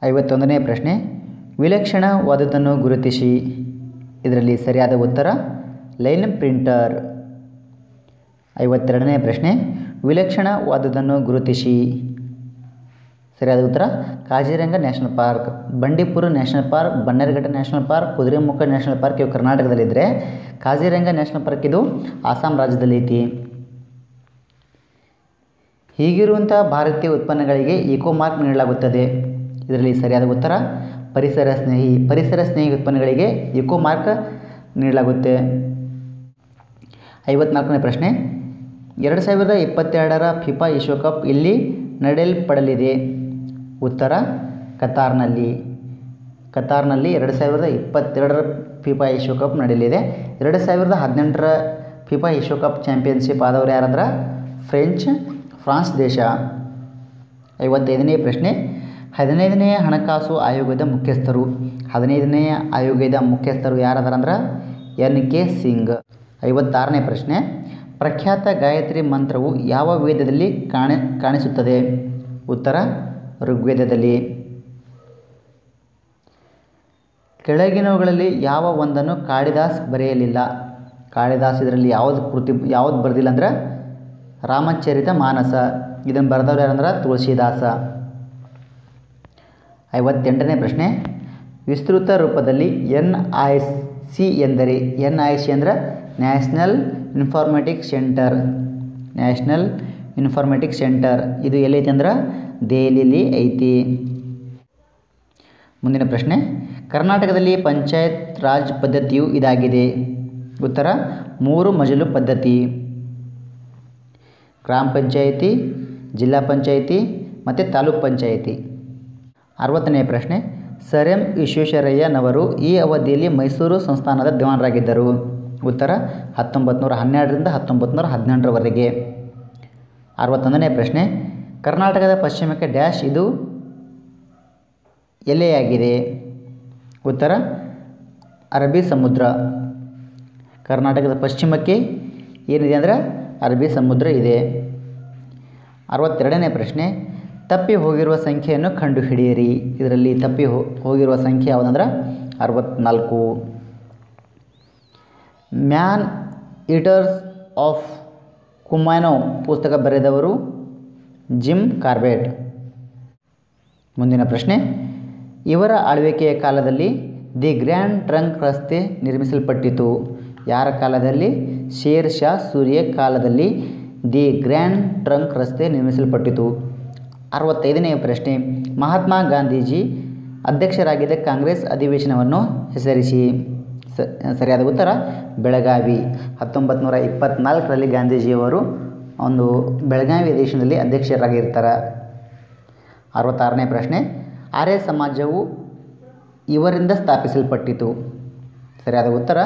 ಐವತ್ತೊಂದನೇ ಪ್ರಶ್ನೆ ವಿಲಕ್ಷಣವಾದುದನ್ನು ಗುರುತಿಸಿ ಇದರಲ್ಲಿ ಸರಿಯಾದ ಉತ್ತರ ಲೈನ್ ಪ್ರಿಂಟರ್ ಐವತ್ತೆರಡನೇ ಪ್ರಶ್ನೆ ವಿಲಕ್ಷಣವಾದುದನ್ನು ಗುರುತಿಸಿ ಸರಿಯಾದ ಉತ್ತರ Kaziranga national park Bandipur national park Bannerghatta national park Kudremukh national park ಇವು ಕರ್ನಾಟಕದಲ್ಲಿದ್ದರೆ ಕಾಜಿರಂಗ ನ್ಯಾಷನಲ್ ಪಾರ್ಕ್ ಇದು ಆಸಾಂ ರಾಜ್ಯದಲ್ಲಿ ಐತಿ ಹೀಗಿರುವಂಥ ಭಾರತೀಯ ಉತ್ಪನ್ನಗಳಿಗೆ ಇಕೋ ಮಾರ್ಕ್ ನೀಡಲಾಗುತ್ತದೆ ಇದರಲ್ಲಿ ಸರಿಯಾದ ಉತ್ತರ ಪರಿಸರ ಸ್ನೇಹಿ ಪರಿಸರ ಸ್ನೇಹಿ ಉತ್ಪನ್ನಗಳಿಗೆ ಇಕೋ ಮಾರ್ಕ್ ನೀಡಲಾಗುತ್ತೆ ಐವತ್ನಾಲ್ಕನೇ ಪ್ರಶ್ನೆ ಎರಡು ಸಾವಿರದ ಇಪ್ಪತ್ತೆರಡರ ಫಿಫಾ ವಿಶ್ವಕಪ್ ಇಲ್ಲಿ ನಡೆಯಲ್ಪಡಲಿದೆ ಉತ್ತರ ಕತಾರ್ನಲ್ಲಿ ಕತಾರ್ನಲ್ಲಿ ಎರಡು ಸಾವಿರದ ಇಪ್ಪತ್ತೆರಡರ ಫಿಫಾ ವಿಶ್ವಕಪ್ ನಡೆಯಲಿದೆ ಎರಡು ಸಾವಿರದ ಹದಿನೆಂಟರ ಫಿಫಾ ವಿಶ್ವಕಪ್ ಚಾಂಪಿಯನ್ಶಿಪ್ ಆದವರು ಯಾರಂದ್ರೆ ಫ್ರೆಂಚ್ ಫ್ರಾನ್ಸ್ ದೇಶ ಐವತ್ತೈದನೇ ಪ್ರಶ್ನೆ ಹದಿನೈದನೆಯ ಹಣಕಾಸು ಆಯೋಗದ ಮುಖ್ಯಸ್ಥರು ಹದಿನೈದನೆಯ ಆಯೋಗದ ಮುಖ್ಯಸ್ಥರು ಯಾರದಾರಂದ್ರೆ ಎನ್ ಕೆ ಸಿಂಗ್ ಐವತ್ತಾರನೇ ಪ್ರಶ್ನೆ ಪ್ರಖ್ಯಾತ ಗಾಯತ್ರಿ ಮಂತ್ರವು ಯಾವ ವೇದದಲ್ಲಿ ಕಾಣಿ ಕಾಣಿಸುತ್ತದೆ ಉತ್ತರ ಋಗ್ವೇದದಲ್ಲಿ ಕೆಳಗಿನವುಗಳಲ್ಲಿ ಯಾವ ಒಂದನ್ನು ಕಾಳಿದಾಸ್ ಬರೆಯಲಿಲ್ಲ ಕಾಳಿದಾಸ್ ಇದರಲ್ಲಿ ಯಾವುದು ಕೃತಿ ಯಾವುದು ಬರೆದಿಲ್ಲ ಅಂದ್ರೆ ರಾಮಚರಿತ ಮಾನಸ ಇದನ್ನು ಬರೆದವ್ರು ಯಾರಂದ್ರೆ ತುಳಸಿದಾಸ ಐವತ್ತೆಂಟನೇ ಪ್ರಶ್ನೆ ವಿಸ್ತೃತ ರೂಪದಲ್ಲಿ ಎನ್ ಐ ಸಿ ಎಂದರೆ ಎನ್ ಐ ಸಿ ಅಂದ್ರೆ national informatic centre national informatic centre ಇದು ಎಲ್ಲೈತಿ ಅಂದ್ರೆ ದೆಹಲಿಲಿ ಐತಿ ಮುಂದಿನ ಪ್ರಶ್ನೆ ಕರ್ನಾಟಕದಲ್ಲಿ ಪಂಚಾಯತ್ ರಾಜ್ ಪದ್ಧತಿಯು ಇದಾಗಿದೆ ಉತ್ತರ ಮೂರು ಮಜಲು ಪದ್ಧತಿ ಗ್ರಾಮ ಪಂಚಾಯಿತಿ ಜಿಲ್ಲಾ ಪಂಚಾಯಿತಿ ಮತ್ತು ತಾಲೂಕ್ ಪಂಚಾಯಿತಿ ಅರವತ್ತನೇ ಪ್ರಶ್ನೆ ಸರ್ ಎಂ ವಿಶ್ವೇಶ್ವರಯ್ಯನವರು ಈ ಅವಧಿಯಲ್ಲಿ ಮೈಸೂರು ಸಂಸ್ಥಾನದ ದಿವಾನರಾಗಿದ್ದರು ಉತ್ತರ ಹತ್ತೊಂಬತ್ತು ನೂರ ಹನ್ನೆರಡರಿಂದ ಹತ್ತೊಂಬತ್ತು ನೂರ ಹದಿನೆಂಟರವರೆಗೆ ಅರವತ್ತೊಂದನೇ ಪ್ರಶ್ನೆ ಕರ್ನಾಟಕದ ಪಶ್ಚಿಮಕ್ಕೆ ಡ್ಯಾಶ್ ಇದು ಎಲ್ಲೆಯಾಗಿದೆ ಉತ್ತರ ಅರಬ್ಬಿ ಸಮುದ್ರ ಕರ್ನಾಟಕದ ಪಶ್ಚಿಮಕ್ಕೆ ಏನಿದೆ ಅಂದರೆ ಅರಬ್ಬಿ ಸಮುದ್ರ ಇದೆ ಅರವತ್ತೆರಡನೇ ಪ್ರಶ್ನೆ ತಪ್ಪಿ ಹೋಗಿರುವ ಸಂಖ್ಯೆಯನ್ನು ಕಂಡುಹಿಡಿಯಿರಿ ಇದರಲ್ಲಿ ತಪ್ಪಿ ಹೋ ಹೋಗಿರುವ ಸಂಖ್ಯೆ ಯಾವುದಂದ್ರೆ ಅರವತ್ನಾಲ್ಕು ಮ್ಯಾನ್ ಈಟರ್ಸ್ ಆಫ್ ಕುಮ್ಯಾನೋ ಪುಸ್ತಕ ಬರೆದವರು ಜಿಮ್ ಕಾರ್ಬೆಟ್ ಮುಂದಿನ ಪ್ರಶ್ನೆ ಇವರ ಆಳ್ವಿಕೆಯ ಕಾಲದಲ್ಲಿ ದಿ ಗ್ರ್ಯಾಂಡ್ ಟ್ರಂಕ್ ರಸ್ತೆ ನಿರ್ಮಿಸಲ್ಪಟ್ಟಿತು ಯಾರ ಕಾಲದಲ್ಲಿ ಶೇರ್ ಶಾ ಸೂರ್ಯ ಕಾಲದಲ್ಲಿ ದಿ ಗ್ರ್ಯಾಂಡ್ ಟ್ರಂಕ್ ರಸ್ತೆ ನಿರ್ಮಿಸಲ್ಪಟ್ಟಿತು ಅರವತ್ತೈದನೆಯ ಪ್ರಶ್ನೆ ಮಹಾತ್ಮ ಗಾಂಧೀಜಿ ಅಧ್ಯಕ್ಷರಾಗಿದ್ದ ಕಾಂಗ್ರೆಸ್ ಅಧಿವೇಶನವನ್ನು ಹೆಸರಿಸಿ ಸ ಸರಿಯಾದ ಉತ್ತರ ಬೆಳಗಾವಿ ಹತ್ತೊಂಬತ್ತು ನೂರ ಇಪ್ಪತ್ತ್ನಾಲ್ಕರಲ್ಲಿ ಗಾಂಧೀಜಿಯವರು ಒಂದು ಬೆಳಗಾವಿ ಅಧಿವೇಶನದಲ್ಲಿ ಅಧ್ಯಕ್ಷರಾಗಿರ್ತಾರೆ ಅರವತ್ತಾರನೇ ಪ್ರಶ್ನೆ ಆರ್ಯ ಸಮಾಜವು ಇವರಿಂದ ಸ್ಥಾಪಿಸಲ್ಪಟ್ಟಿತು ಸರಿಯಾದ ಉತ್ತರ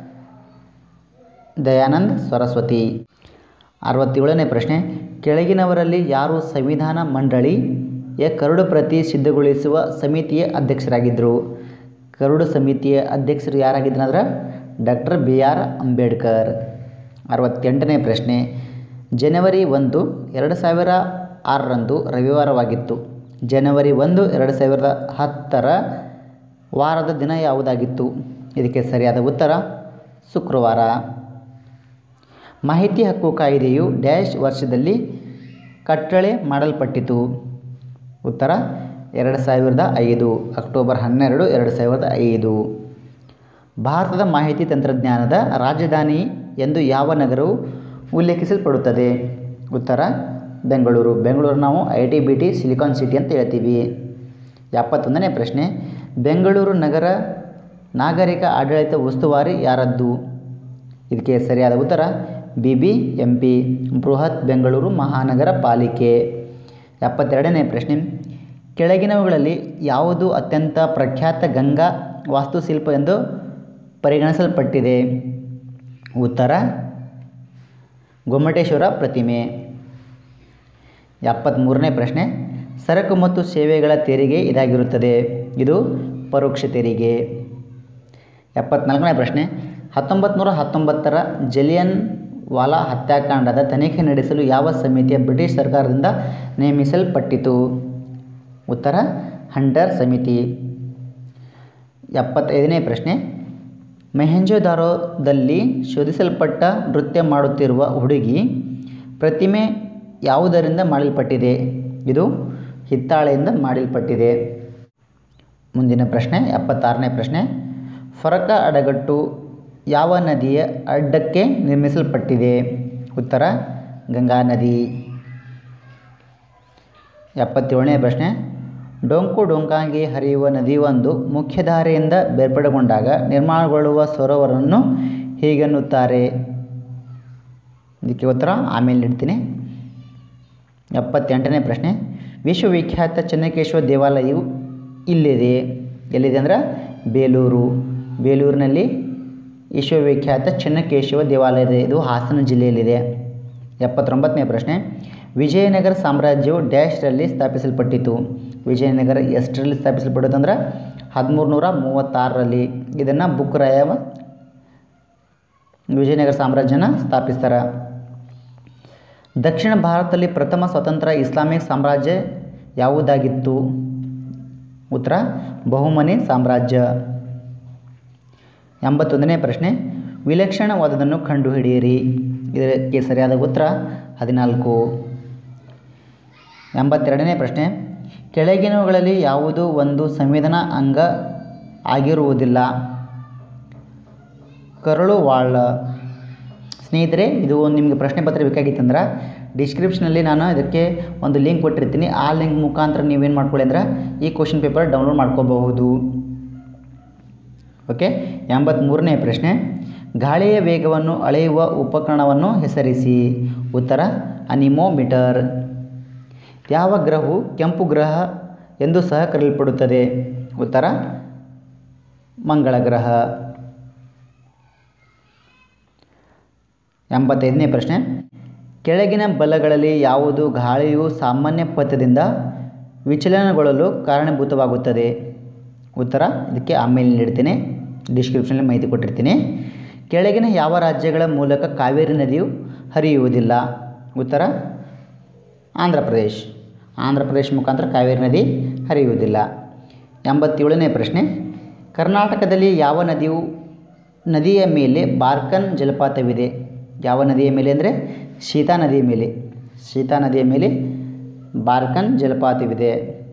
ದಯಾನಂದ್ ಸರಸ್ವತಿ ಅರವತ್ತೇಳನೇ ಪ್ರಶ್ನೆ ಕೆಳಗಿನವರಲ್ಲಿ ಯಾರು ಸಂವಿಧಾನ ಮಂಡಳಿಯ ಕರಡು ಪ್ರತಿ ಸಿದ್ಧಗೊಳಿಸುವ ಸಮಿತಿಯ ಅಧ್ಯಕ್ಷರಾಗಿದ್ದರು ಕರಡು ಸಮಿತಿಯ ಅಧ್ಯಕ್ಷರು ಯಾರಾಗಿದ್ರು ಅಂದ್ರೆ ಡಾಕ್ಟರ್ ಬಿ ಆರ್ ಅಂಬೇಡ್ಕರ್ ಅರವತ್ತೆಂಟನೇ ಪ್ರಶ್ನೆ ಜನವರಿ ಒಂದು ಎರಡು ಸಾವಿರ ಆರರಂದು ರವಿವಾರವಾಗಿತ್ತು ಜನವರಿ ಒಂದು ಎರಡು ಸಾವಿರದ ಹತ್ತರ ವಾರದ ದಿನ ಯಾವುದಾಗಿತ್ತು ಇದಕ್ಕೆ ಸರಿಯಾದ ಉತ್ತರ ಶುಕ್ರವಾರ ಮಾಹಿತಿ ಹಕ್ಕು ಕಾಯ್ದೆಯು ಡ್ಯಾಶ್ ವರ್ಷದಲ್ಲಿ ಕಟ್ಟಳೆ ಮಾಡಲ್ಪಟ್ಟಿತು ಉತ್ತರ ಎರಡು ಸಾವಿರದ ಐದು ಅಕ್ಟೋಬರ್ ಹನ್ನೆರಡು ಎರಡು ಸಾವಿರದ ಐದು ಭಾರತದ ಮಾಹಿತಿ ತಂತ್ರಜ್ಞಾನದ ರಾಜಧಾನಿ ಎಂದು ಯಾವ ನಗರವು ಉಲ್ಲೇಖಿಸಲ್ಪಡುತ್ತದೆ ಉತ್ತರ ಬೆಂಗಳೂರು ಬೆಂಗಳೂರು ನಾವು I T B T silicon city ಅಂತ ಹೇಳ್ತೀವಿ ಎಪ್ಪತ್ತೊಂದನೇ ಪ್ರಶ್ನೆ ಬೆಂಗಳೂರು ನಗರ ನಾಗರಿಕ ಆಡಳಿತ ಉಸ್ತುವಾರಿ ಯಾರದ್ದು ಇದಕ್ಕೆ ಸರಿಯಾದ ಉತ್ತರ ಬಿ ಬಿ ಎಂ ಪಿ ಬೃಹತ್ ಬೆಂಗಳೂರು ಮಹಾನಗರ ಪಾಲಿಕೆ ಎಪ್ಪತ್ತೆರಡನೇ ಪ್ರಶ್ನೆ ಕೆಳಗಿನವುಗಳಲ್ಲಿ ಯಾವುದು ಅತ್ಯಂತ ಪ್ರಖ್ಯಾತ ಗಂಗಾ ವಾಸ್ತುಶಿಲ್ಪ ಎಂದು ಪರಿಗಣಿಸಲ್ಪಟ್ಟಿದೆ ಉತ್ತರ ಗೊಮ್ಮಟೇಶ್ವರ ಪ್ರತಿಮೆ ಎಪ್ಪತ್ತ್ಮೂರನೇ ಪ್ರಶ್ನೆ ಸರಕು ಮತ್ತು ಸೇವೆಗಳ ತೆರಿಗೆ ಇದಾಗಿರುತ್ತದೆ ಇದು ಪರೋಕ್ಷ ತೆರಿಗೆ ಎಪ್ಪತ್ನಾಲ್ಕನೇ ಪ್ರಶ್ನೆ ಹತ್ತೊಂಬತ್ತು ನೂರ ಹತ್ತೊಂಬತ್ತರ ಜಲಿಯನ್ ವಾಲಾ ಹತ್ಯಾಕಾಂಡದ ತನಿಖೆ ನಡೆಸಲು ಯಾವ ಸಮಿತಿಯ ಬ್ರಿಟಿಷ್ ಸರ್ಕಾರದಿಂದ ನೇಮಿಸಲ್ಪಟ್ಟಿತು ಉತ್ತರ ಹಂಟರ್ ಸಮಿತಿ ಎಪ್ಪತ್ತೈದನೇ ಪ್ರಶ್ನೆ ಮೆಹೆಂಜೋದಾರೋದಲ್ಲಿ ಶೋಧಿಸಲ್ಪಟ್ಟ ನೃತ್ಯ ಮಾಡುತ್ತಿರುವ ಹುಡುಗಿ ಪ್ರತಿಮೆ ಯಾವುದರಿಂದ ಮಾಡಲ್ಪಟ್ಟಿದೆ ಇದು ಹಿತ್ತಾಳೆಯಿಂದ ಮಾಡಲ್ಪಟ್ಟಿದೆ ಮುಂದಿನ ಪ್ರಶ್ನೆ ಎಪ್ಪತ್ತಾರನೇ ಪ್ರಶ್ನೆ ಫರಕ ಅಡಗಟ್ಟು ಯಾವ ನದಿಯ ಅಡ್ಡಕ್ಕೆ ನಿರ್ಮಿಸಲ್ಪಟ್ಟಿದೆ ಉತ್ತರ ಗಂಗಾ ನದಿ ಎಪ್ಪತ್ತೇಳನೇ ಪ್ರಶ್ನೆ ಡೊಂಕು ಡೊಂಕಾಗಿ ಹರಿಯುವ ನದಿಯೊಂದು ಮುಖ್ಯಧಾರೆಯಿಂದ ಬೇರ್ಪಡೆಗೊಂಡಾಗ ನಿರ್ಮಾಣಗೊಳ್ಳುವ ಸರೋವರವನ್ನು ಹೀಗೆನ್ನುತ್ತಾರೆ ಇದಕ್ಕೆ ಉತ್ತರ ಆಮೇಲೆ ನೀಡ್ತೀನಿ ಎಪ್ಪತ್ತೆಂಟನೇ ಪ್ರಶ್ನೆ ವಿಶ್ವವಿಖ್ಯಾತ ಚೆನ್ನಕೇಶ್ವರ ದೇವಾಲಯವು ಇಲ್ಲಿದೆ ಎಲ್ಲಿದೆ ಅಂದ್ರೆ ಬೇಲೂರು ಬೇಲೂರಿನಲ್ಲಿ ವಿಶ್ವವಿಖ್ಯಾತ ಚೆನ್ನಕೇಶವ ದೇವಾಲಯ ಇದೆ ಇದು ಹಾಸನ ಜಿಲ್ಲೆಯಲ್ಲಿದೆ ಎಪ್ಪತ್ತೊಂಬತ್ತನೇ ಪ್ರಶ್ನೆ ವಿಜಯನಗರ ಸಾಮ್ರಾಜ್ಯವು ಡ್ಯಾಶ್ರಲ್ಲಿ ಸ್ಥಾಪಿಸಲ್ಪಟ್ಟಿತು ವಿಜಯನಗರ ಎಷ್ಟರಲ್ಲಿ ಸ್ಥಾಪಿಸಲ್ಪಟ್ಟಿತು ಅಂದ್ರೆ ಹದಿಮೂರು ನೂರ ಮೂವತ್ತಾರರಲ್ಲಿ ಇದನ್ನು ಬುಕ್ಕರಾಯ ವಿಜಯನಗರ ಸಾಮ್ರಾಜ್ಯನ ಸ್ಥಾಪಿಸ್ತಾರೆ ದಕ್ಷಿಣ ಭಾರತದಲ್ಲಿ ಪ್ರಥಮ ಸ್ವತಂತ್ರ ಇಸ್ಲಾಮಿಕ್ ಸಾಮ್ರಾಜ್ಯ ಯಾವುದಾಗಿತ್ತು ಉತ್ತರ ಬಹುಮನಿ ಸಾಮ್ರಾಜ್ಯ ಎಂಬತ್ತೊಂದನೇ ಪ್ರಶ್ನೆ ವಿಲಕ್ಷಣವಾದದನ್ನು ಕಂಡುಹಿಡಿಯಿರಿ ಇದಕ್ಕೆ ಸರಿಯಾದ ಉತ್ತರ ಹದಿನಾಲ್ಕು ಎಂಬತ್ತೆರಡನೇ ಪ್ರಶ್ನೆ ಕೆಳಗಿನವುಗಳಲ್ಲಿ ಯಾವುದೂ ಒಂದು ಸಂವೇದನಾ ಅಂಗ ಆಗಿರುವುದಿಲ್ಲ ಕರುಳುವಾಳ ಸ್ನೇಹಿತರೆ ಇದು ಒಂದು ನಿಮಗೆ ಪ್ರಶ್ನೆ ಪತ್ರ ಬೇಕಾಗಿತ್ತಂದ್ರೆ ಡಿಸ್ಕ್ರಿಪ್ಷನಲ್ಲಿ ನಾನು ಇದಕ್ಕೆ ಒಂದು ಲಿಂಕ್ ಕೊಟ್ಟಿರ್ತೀನಿ ಆ ಲಿಂಕ್ ಮುಖಾಂತರ ನೀವೇನು ಮಾಡ್ಕೊಳ್ಳಿ ಅಂದ್ರೆ ಈ ಕ್ವಶನ್ ಪೇಪರ್ ಡೌನ್ಲೋಡ್ ಮಾಡ್ಕೋಬಹುದು ಓಕೆ ಎಂಬತ್ತ್ಮೂರನೇ ಪ್ರಶ್ನೆ ಗಾಳಿಯ ವೇಗವನ್ನು ಅಳೆಯುವ ಉಪಕರಣವನ್ನು ಹೆಸರಿಸಿ ಉತ್ತರ ಅನಿಮೋಮೀಟರ್ ಯಾವ ಗ್ರಹವು ಕೆಂಪು ಗ್ರಹ ಎಂದು ಸಹ ಕರೆಯಲ್ಪಡುತ್ತದೆ ಉತ್ತರ ಮಂಗಳ ಗ್ರಹ ಎಂಬತ್ತೈದನೇ ಪ್ರಶ್ನೆ ಕೆಳಗಿನ ಬಲಗಳಲ್ಲಿ ಯಾವುದು ಗಾಳಿಯು ಸಾಮಾನ್ಯ ಪಥದಿಂದ ವಿಚಲನಗೊಳ್ಳಲು ಕಾರಣಭೂತವಾಗುತ್ತದೆ ಉತ್ತರ ಇದಕ್ಕೆ ಆಮೇಲೆ ನೀಡ್ತೀನಿ ಡಿಸ್ಕ್ರಿಪ್ಷನಲ್ಲಿ ಮಾಹಿತಿ ಕೊಟ್ಟಿರ್ತೀನಿ ಕೆಳಗಿನ ಯಾವ ರಾಜ್ಯಗಳ ಮೂಲಕ ಕಾವೇರಿ ನದಿಯು ಹರಿಯುವುದಿಲ್ಲ ಉತ್ತರ ಆಂಧ್ರ ಪ್ರದೇಶ್ ಆಂಧ್ರ ಪ್ರದೇಶ ಮುಖಾಂತರ ಕಾವೇರಿ ನದಿ ಹರಿಯುವುದಿಲ್ಲ ಎಂಬತ್ತೇಳನೇ ಪ್ರಶ್ನೆ ಕರ್ನಾಟಕದಲ್ಲಿ ಯಾವ ನದಿಯು ನದಿಯ ಮೇಲೆ ಬಾರ್ಕನ್ ಜಲಪಾತವಿದೆ ಯಾವ ನದಿಯ ಮೇಲೆ ಅಂದರೆ ಶೀತಾ ನದಿಯ ಮೇಲೆ ಶೀತಾ ನದಿಯ ಮೇಲೆ ಬಾರ್ಕನ್ ಜಲಪಾತವಿದೆ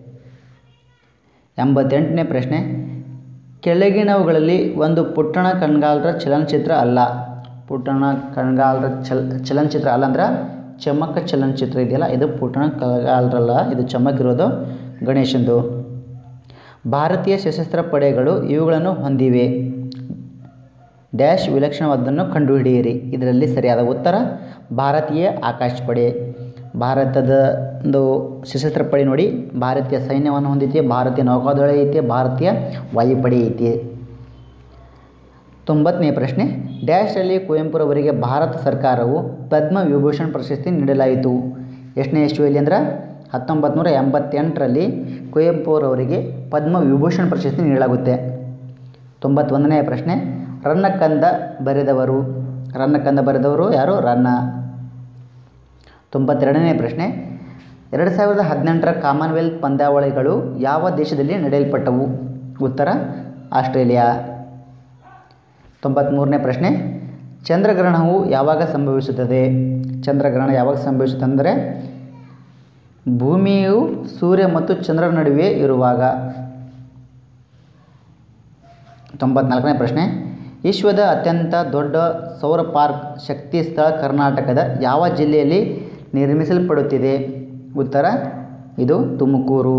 ಎಂಬತ್ತೆಂಟನೇ ಪ್ರಶ್ನೆ ಕೆಳಗಿನವುಗಳಲ್ಲಿ ಒಂದು ಪುಟ್ಟಣ ಕಣ್ಗಾಲರ ಚಲನಚಿತ್ರ ಅಲ್ಲ ಪುಟ್ಟಣ ಕಣ್ಗಾಲರ ಚಲ ಚಲನಚಿತ್ರ ಅಲ್ಲ ಅಂದ್ರೆ ಚಮಕ ಚಲನಚಿತ್ರ ಇದೆಯಲ್ಲ ಇದು ಪುಟ್ಟಣ ಕಣ್ಗಾಲರಲ್ಲ ಇದು ಚಮಕ್ ಇರೋದು ಗಣೇಶಂದು ಭಾರತೀಯ ಸಶಸ್ತ್ರ ಪಡೆಗಳು ಇವುಗಳನ್ನು ಹೊಂದಿವೆ ಡ್ಯಾಶ್ ವಿಲಕ್ಷಣವಾದನ್ನು ಕಂಡುಹಿಡಿಯಿರಿ ಇದರಲ್ಲಿ ಸರಿಯಾದ ಉತ್ತರ ಭಾರತೀಯ ಆಕಾಶ ಪಡೆ ಭಾರತದ ಒಂದು ಸಶಸ್ತ್ರ ಪಡೆ ನೋಡಿ ಭಾರತೀಯ ಸೈನ್ಯವನ್ನು ಹೊಂದಿದೆ ಭಾರತೀಯ ನೌಕಾದಳ ಐತೆ ಭಾರತೀಯ ವಾಯುಪಡೆ ಐತಿ ತೊಂಬತ್ತನೇ ಪ್ರಶ್ನೆ ಡ್ಯಾಶಲ್ಲಿ ಕುವೆಂಪುರವರಿಗೆ ಭಾರತ ಸರ್ಕಾರವು ಪದ್ಮ ವಿಭೂಷಣ್ ಪ್ರಶಸ್ತಿ ನೀಡಲಾಯಿತು ಎಷ್ಟನೇ ಇಸ್ವಿಯಲ್ಲಿ ಅಂದ್ರೆ ಹತ್ತೊಂಬತ್ತು ನೂರ ಎಂಬತ್ತೆಂಟರಲ್ಲಿ ಕುವೆಂಪುರವರಿಗೆ ಪದ್ಮ ವಿಭೂಷಣ್ ಪ್ರಶಸ್ತಿ ನೀಡಲಾಗುತ್ತೆ ತೊಂಬತ್ತೊಂದನೇ ಪ್ರಶ್ನೆ ರನ್ನಕಂದ ಬರೆದವರು ರನ್ನಕಂದ ಬರೆದವರು ಯಾರು ರನ್ನ ತೊಂಬತ್ತೆರಡನೇ ಪ್ರಶ್ನೆ ಎರಡು ಸಾವಿರದ ಹದಿನೆಂಟರ ಕಾಮನ್ವೆಲ್ತ್ ಪಂದ್ಯಾವಳಿಗಳು ಯಾವ ದೇಶದಲ್ಲಿ ನಡೆಯಲ್ಪಟ್ಟವು ಉತ್ತರ ಆಸ್ಟ್ರೇಲಿಯಾ ತೊಂಬತ್ತ್ಮೂರನೇ ಪ್ರಶ್ನೆ ಚಂದ್ರಗ್ರಹಣವು ಯಾವಾಗ ಸಂಭವಿಸುತ್ತದೆ ಚಂದ್ರಗ್ರಹಣ ಯಾವಾಗ ಸಂಭವಿಸುತ್ತೆ ಅಂದರೆ ಭೂಮಿಯು ಸೂರ್ಯ ಮತ್ತು ಚಂದ್ರರ ನಡುವೆ ಇರುವಾಗ ತೊಂಬತ್ನಾಲ್ಕನೇ ಪ್ರಶ್ನೆ ವಿಶ್ವದ ಅತ್ಯಂತ ದೊಡ್ಡ ಸೌರ ಪಾರ್ಕ್ ಶಕ್ತಿ ಸ್ಥಳ ಕರ್ನಾಟಕದ ಯಾವ ಜಿಲ್ಲೆಯಲ್ಲಿ ನಿರ್ಮಿಸಲ್ಪಡುತ್ತಿದೆ ಉತ್ತರ ಇದು ತುಮಕೂರು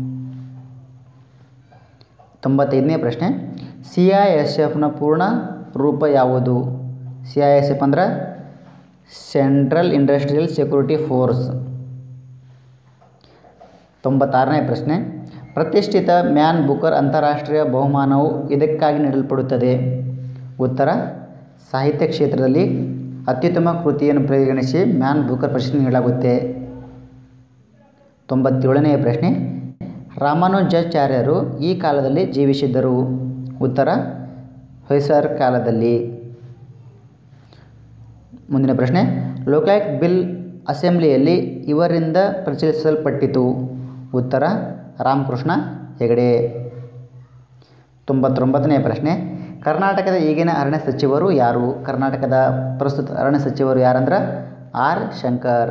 ತೊಂಬತ್ತೈದನೇ ಪ್ರಶ್ನೆ ಸಿ ಐ ಎಸ್ ಎಫ್ನ ಪೂರ್ಣ ರೂಪ ಯಾವುದು ಸಿ ಐ ಎಸ್ ಎಫ್ ಅಂದ್ರೆ ಸೆಂಟ್ರಲ್ ಇಂಡಸ್ಟ್ರಿಯಲ್ ಸೆಕ್ಯೂರಿಟಿ ಫೋರ್ಸ್ ತೊಂಬತ್ತಾರನೇ ಪ್ರಶ್ನೆ ಪ್ರತಿಷ್ಠಿತ ಮ್ಯಾನ್ ಬುಕರ್ ಅಂತಾರಾಷ್ಟ್ರೀಯ ಬಹುಮಾನವು ಇದಕ್ಕಾಗಿ ನೀಡಲ್ಪಡುತ್ತದೆ ಉತ್ತರ ಸಾಹಿತ್ಯ ಕ್ಷೇತ್ರದಲ್ಲಿ ಅತ್ಯುತ್ತಮ ಕೃತಿಯನ್ನು ಪರಿಗಣಿಸಿ ಮ್ಯಾನ್ ಬುಕರ್ ಪ್ರಶಸ್ತಿ ನೀಡಲಾಗುತ್ತೆ ತೊಂಬತ್ತೇಳನೆಯ ಪ್ರಶ್ನೆ ರಾಮಾನುಜಾಚಾರ್ಯರು ಈ ಕಾಲದಲ್ಲಿ ಜೀವಿಸಿದ್ದರು ಉತ್ತರ ಹೊಯ್ಸಳರ ಕಾಲದಲ್ಲಿ ಮುಂದಿನ ಪ್ರಶ್ನೆ ಲೋಕಾಯುಕ್ತ ಬಿಲ್ ಅಸೆಂಬ್ಲಿಯಲ್ಲಿ ಇವರಿಂದ ಪ್ರಚಲಿಸಲ್ಪಟ್ಟಿತು ಉತ್ತರ ರಾಮಕೃಷ್ಣ ಹೆಗಡೆ ತೊಂಬತ್ತೊಂಬತ್ತನೇ ಪ್ರಶ್ನೆ ಕರ್ನಾಟಕದ ಈಗಿನ ಅರಣ್ಯ ಸಚಿವರು ಯಾರು ಕರ್ನಾಟಕದ ಪ್ರಸ್ತುತ ಅರಣ್ಯ ಸಚಿವರು ಯಾರಂದ್ರೆ ಆರ್ ಶಂಕರ್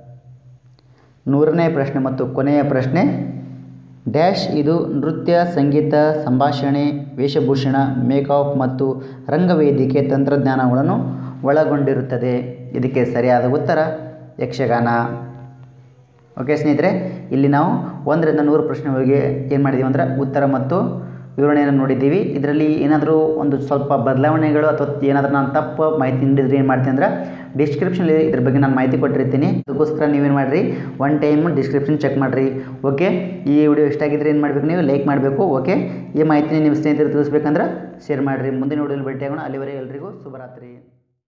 ನೂರನೇ ಪ್ರಶ್ನೆ ಮತ್ತು ಕೊನೆಯ ಪ್ರಶ್ನೆ ಡ್ಯಾಶ್ ಇದು ನೃತ್ಯ ಸಂಗೀತ ಸಂಭಾಷಣೆ ವೇಷಭೂಷಣ ಮೇಕಪ್ ಮತ್ತು ರಂಗವೇದಿಕೆ ತಂತ್ರಜ್ಞಾನಗಳನ್ನು ಒಳಗೊಂಡಿರುತ್ತದೆ ಇದಕ್ಕೆ ಸರಿಯಾದ ಉತ್ತರ ಯಕ್ಷಗಾನ ಓಕೆ ಸ್ನೇಹಿತರೆ ಇಲ್ಲಿ ನಾವು ಒಂದರಿಂದ ನೂರು ಪ್ರಶ್ನೆಗಳಿಗೆ ಏನು ಮಾಡಿದ್ದೀವಿ ಅಂದ್ರೆ ಉತ್ತರ ಮತ್ತು ವಿವರಣೆಯನ್ನು ನೋಡಿದ್ದೀವಿ ಇದರಲ್ಲಿ ಏನಾದರೂ ಒಂದು ಸ್ವಲ್ಪ ಬದಲಾವಣೆಗಳು ಅಥವಾ ಏನಾದರೂ ನಾನು ತಪ್ಪು ಮಾಹಿತಿ ನೀಡಿದ್ರೆ ಏನು ಮಾಡ್ತೀನಿ ಅಂದ್ರೆ ಡಿಸ್ಕ್ರಿಪ್ಷನಲ್ಲಿ ಇದ್ರ ಬಗ್ಗೆ ನಾನು ಮಾಹಿತಿ ಕೊಟ್ಟಿರ್ತೀನಿ ಅದಕ್ಕೋಸ್ಕರ ನೀವೇನು ಮಾಡಿರಿ ಒನ್ ಟೈಮ್ ಡಿಸ್ಕ್ರಿಪ್ಷನ್ ಚೆಕ್ ಮಾಡಿರಿ ಓಕೆ ಈ ವಿಡಿಯೋ ಇಷ್ಟ ಆಗಿದ್ರೆ ಏನು ಮಾಡಬೇಕು ನೀವು ಲೈಕ್ ಮಾಡಬೇಕು ಓಕೆ ಈ ಮಾಹಿತಿ ನಿಮ್ಮ ಸ್ನೇಹಿತರು ತಿಳಿಸ್ಬೇಕಂದ್ರೆ ಶೇರ್ ಮಾಡಿರಿ ಮುಂದಿನ ವಿಡಿಯೋಲಿ ಭೇಟಿಯಾಗೋಣ ಅಲ್ಲಿವರೆಗೆ ಎಲ್ರಿಗೂ ಶುಭರಾತ್ರಿ